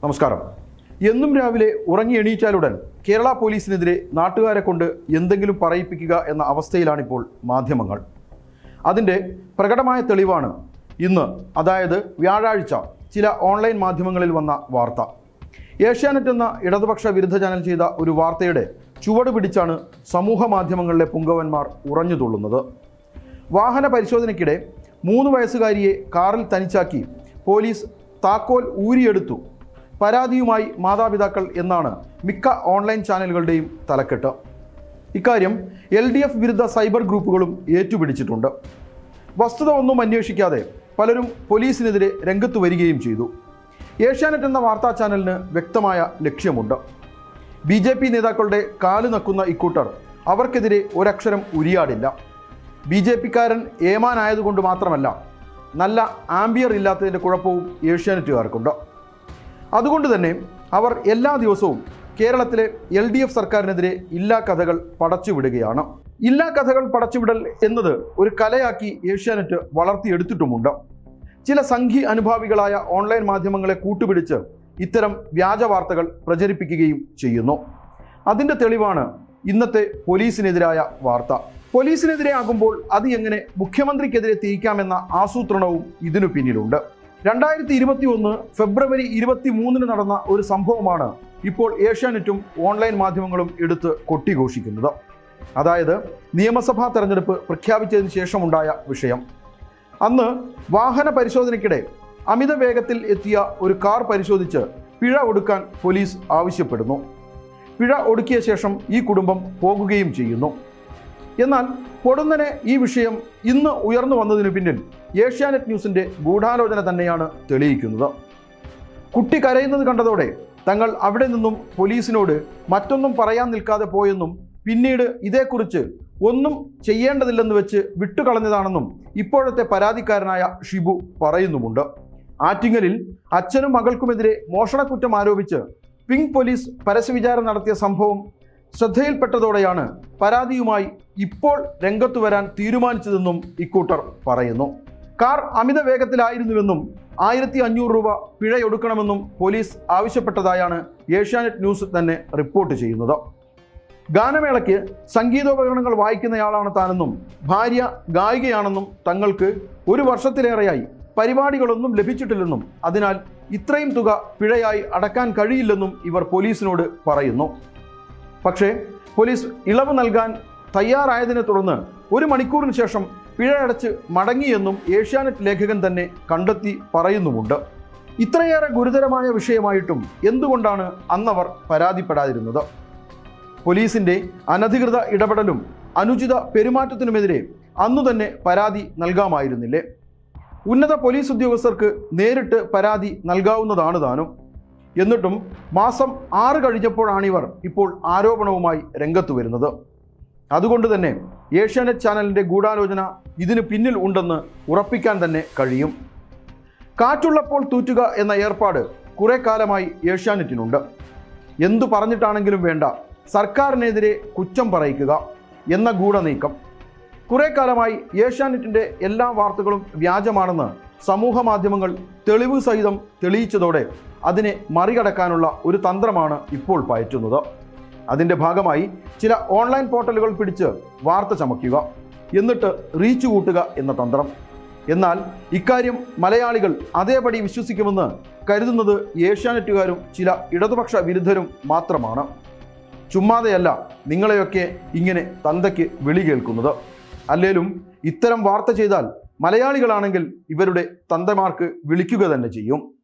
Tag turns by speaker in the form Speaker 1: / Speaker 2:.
Speaker 1: നമസ്കാരം എന്നും രാവിലെ ഉറങ്ങി എണീറ്റാലുടൻ കേരള പോലീസിനെതിരെ നാട്ടുകാരെ കൊണ്ട് എന്തെങ്കിലും പറയിപ്പിക്കുക എന്ന അവസ്ഥയിലാണിപ്പോൾ മാധ്യമങ്ങൾ അതിൻ്റെ പ്രകടമായ തെളിവാണ് ഇന്ന് അതായത് വ്യാഴാഴ്ച ചില ഓൺലൈൻ മാധ്യമങ്ങളിൽ വന്ന വാർത്ത ഏഷ്യാനെറ്റ് എന്ന ഇടതുപക്ഷ വിരുദ്ധ ചാനൽ ചെയ്ത ഒരു വാർത്തയുടെ ചുവട് പിടിച്ചാണ് സമൂഹ മാധ്യമങ്ങളിലെ പുങ്കവന്മാർ ഉറഞ്ഞു തുള്ളുന്നത് വാഹന പരിശോധനയ്ക്കിടെ മൂന്ന് വയസ്സുകാരിയെ കാറിൽ തനിച്ചാക്കി പോലീസ് താക്കോൽ ഊരിയെടുത്തു പരാതിയുമായി മാതാപിതാക്കൾ എന്നാണ് മിക്ക ഓൺലൈൻ ചാനലുകളുടെയും തലക്കെട്ട് ഇക്കാര്യം എൽ ഡി എഫ് വിരുദ്ധ സൈബർ ഗ്രൂപ്പുകളും ഏറ്റുപിടിച്ചിട്ടുണ്ട് വസ്തുത ഒന്നും അന്വേഷിക്കാതെ പലരും പോലീസിനെതിരെ രംഗത്ത് വരികയും ചെയ്തു ഏഷ്യാനെറ്റ് എന്ന വാർത്താ ചാനലിന് വ്യക്തമായ ലക്ഷ്യമുണ്ട് ബി ജെ പി നേതാക്കളുടെ കാല് നക്കുന്ന ഇക്കൂട്ടർ അവർക്കെതിരെ ഒരക്ഷരം ഉരിയാടില്ല ബി ജെ പിക്കാരൻ ഏമാനായതുകൊണ്ട് മാത്രമല്ല നല്ല ആംബിയർ ഇല്ലാത്തതിൻ്റെ കുഴപ്പവും ഏഷ്യാനെറ്റുകാർക്കുണ്ട് അതുകൊണ്ട് തന്നെ അവർ എല്ലാ ദിവസവും കേരളത്തിലെ എൽ ഡി എഫ് സർക്കാരിനെതിരെ ഇല്ലാ കഥകൾ പടച്ചുവിടുകയാണ് ഇല്ലാ കഥകൾ പടച്ചുവിടൽ എന്നത് ഒരു കലയാക്കി ഏഷ്യാനെറ്റ് വളർത്തിയെടുത്തിട്ടുമുണ്ട് ചില സംഘി അനുഭാവികളായ ഓൺലൈൻ മാധ്യമങ്ങളെ കൂട്ടുപിടിച്ച് ഇത്തരം വ്യാജ വാർത്തകൾ പ്രചരിപ്പിക്കുകയും ചെയ്യുന്നു അതിൻ്റെ തെളിവാണ് ഇന്നത്തെ പോലീസിനെതിരായ വാർത്ത പോലീസിനെതിരെ ആകുമ്പോൾ അത് എങ്ങനെ മുഖ്യമന്ത്രിക്കെതിരെ തിരിക്കാമെന്ന ആസൂത്രണവും ഇതിനു പിന്നിലുണ്ട് രണ്ടായിരത്തി ഇരുപത്തി ഒന്ന് ഫെബ്രുവരി ഇരുപത്തി മൂന്നിന് നടന്ന ഒരു സംഭവമാണ് ഇപ്പോൾ ഏഷ്യാനെറ്റും ഓൺലൈൻ മാധ്യമങ്ങളും എടുത്ത് കൊട്ടിഘോഷിക്കുന്നത് അതായത് നിയമസഭാ തെരഞ്ഞെടുപ്പ് പ്രഖ്യാപിച്ചതിന് ശേഷമുണ്ടായ വിഷയം അന്ന് വാഹന പരിശോധനയ്ക്കിടെ അമിത വേഗത്തിൽ എത്തിയ ഒരു കാർ പരിശോധിച്ച് പിഴ ഒടുക്കാൻ പോലീസ് ആവശ്യപ്പെടുന്നു പിഴ ഒടുക്കിയ ശേഷം ഈ കുടുംബം പോകുകയും ചെയ്യുന്നു എന്നാൽ പൊടുന്നനെ ഈ വിഷയം ഇന്ന് ഉയർന്നു വന്നതിനു പിന്നിൽ ഏഷ്യാനെറ്റ് ന്യൂസിന്റെ ഗൂഢാലോചന തന്നെയാണ് തെളിയിക്കുന്നത് കുട്ടി കരയുന്നത് കണ്ടതോടെ തങ്ങൾ അവിടെ നിന്നും പോലീസിനോട് മറ്റൊന്നും പറയാൻ നിൽക്കാതെ പോയെന്നും പിന്നീട് ഇതേക്കുറിച്ച് ഒന്നും ചെയ്യേണ്ടതില്ലെന്ന് വെച്ച് വിട്ടുകളഞ്ഞതാണെന്നും ഇപ്പോഴത്തെ പരാതിക്കാരനായ ഷിബു പറയുന്നുമുണ്ട് ആറ്റിങ്ങലിൽ അച്ഛനും മകൾക്കുമെതിരെ മോഷണക്കുറ്റം ആരോപിച്ച് പിങ്ക് പോലീസ് പരസ്യവിചാരം നടത്തിയ സംഭവം ശ്രദ്ധയിൽപ്പെട്ടതോടെയാണ് പരാതിയുമായി ഇപ്പോൾ രംഗത്തു വരാൻ തീരുമാനിച്ചതെന്നും ഇക്കൂട്ടർ പറയുന്നു കാർ അമിത വേഗത്തിലായിരുന്നുവെന്നും ആയിരത്തി അഞ്ഞൂറ് രൂപ പിഴയൊടുക്കണമെന്നും പോലീസ് ആവശ്യപ്പെട്ടതായാണ് ഏഷ്യാനെറ്റ് ന്യൂസ് തന്നെ റിപ്പോർട്ട് ചെയ്യുന്നത് ഗാനമേളയ്ക്ക് സംഗീതോപകരണങ്ങൾ വായിക്കുന്നയാളാണ് താനെന്നും ഭാര്യ ഗായികയാണെന്നും തങ്ങൾക്ക് ഒരു വർഷത്തിലേറെയായി പരിപാടികളൊന്നും ലഭിച്ചിട്ടില്ലെന്നും അതിനാൽ ഇത്രയും തുക പിഴയായി അടക്കാൻ കഴിയില്ലെന്നും ഇവർ പോലീസിനോട് പറയുന്നു പക്ഷേ പോലീസ് ഇളവ് നൽകാൻ തയ്യാറായതിനെ തുടർന്ന് ഒരു മണിക്കൂറിന് ശേഷം പിഴയടച്ച് മടങ്ങിയെന്നും ഏഷ്യാനെറ്റ് ലേഖകൻ തന്നെ കണ്ടെത്തി പറയുന്നുമുണ്ട് ഇത്രയേറെ ഗുരുതരമായ വിഷയമായിട്ടും എന്തുകൊണ്ടാണ് അന്നവർ പരാതിപ്പെടാതിരുന്നത് പോലീസിന്റെ അനധികൃത ഇടപെടലും അനുചിത പെരുമാറ്റത്തിനുമെതിരെ അന്നു തന്നെ പരാതി നൽകാമായിരുന്നില്ലേ ഉന്നത പോലീസ് ഉദ്യോഗസ്ഥർക്ക് നേരിട്ട് പരാതി നൽകാവുന്നതാണ് താനും എന്നിട്ടും മാസം ആറ് കഴിഞ്ഞപ്പോഴാണിവർ ഇപ്പോൾ ആരോപണവുമായി രംഗത്ത് വരുന്നത് അതുകൊണ്ട് തന്നെ ഏഷ്യാനെറ്റ് ചാനലിന്റെ ഗൂഢാലോചന ഇതിന് പിന്നിൽ ഉണ്ടെന്ന് ഉറപ്പിക്കാൻ തന്നെ കഴിയും കാറ്റുള്ളപ്പോൾ തൂറ്റുക എന്ന ഏർപ്പാട് കുറെ കാലമായി ഏഷ്യാനെറ്റിനുണ്ട് എന്തു പറഞ്ഞിട്ടാണെങ്കിലും വേണ്ട സർക്കാരിനെതിരെ കുറ്റം പറയിക്കുക എന്ന ഗൂഢനീക്കം കുറെ കാലമായി ഏഷ്യാനെറ്റിന്റെ എല്ലാ വാർത്തകളും വ്യാജമാണെന്ന് സമൂഹ മാധ്യമങ്ങൾ തെളിവ് സഹിതം തെളിയിച്ചതോടെ അതിനെ മറികടക്കാനുള്ള ഒരു തന്ത്രമാണ് ഇപ്പോൾ പയറ്റുന്നത് അതിന്റെ ഭാഗമായി ചില ഓൺലൈൻ പോർട്ടലുകൾ പിടിച്ച് വാർത്ത ചമയ്ക്കുക എന്നിട്ട് റീച്ച് കൂട്ടുക എന്ന തന്ത്രം എന്നാൽ ഇക്കാര്യം മലയാളികൾ അതേപടി വിശ്വസിക്കുമെന്ന് കരുതുന്നത് ഏഷ്യാനെറ്റുകാരും ചില ഇടതുപക്ഷ വിരുദ്ധരും മാത്രമാണ് ചുമ്മാതെയല്ല നിങ്ങളെയൊക്കെ ഇങ്ങനെ തന്തയ്ക്ക് വിളി കേൾക്കുന്നത് അല്ലേലും ഇത്തരം വാർത്ത ചെയ്താൽ മലയാളികളാണെങ്കിൽ ഇവരുടെ തന്തമാർക്ക് വിളിക്കുക തന്നെ ചെയ്യും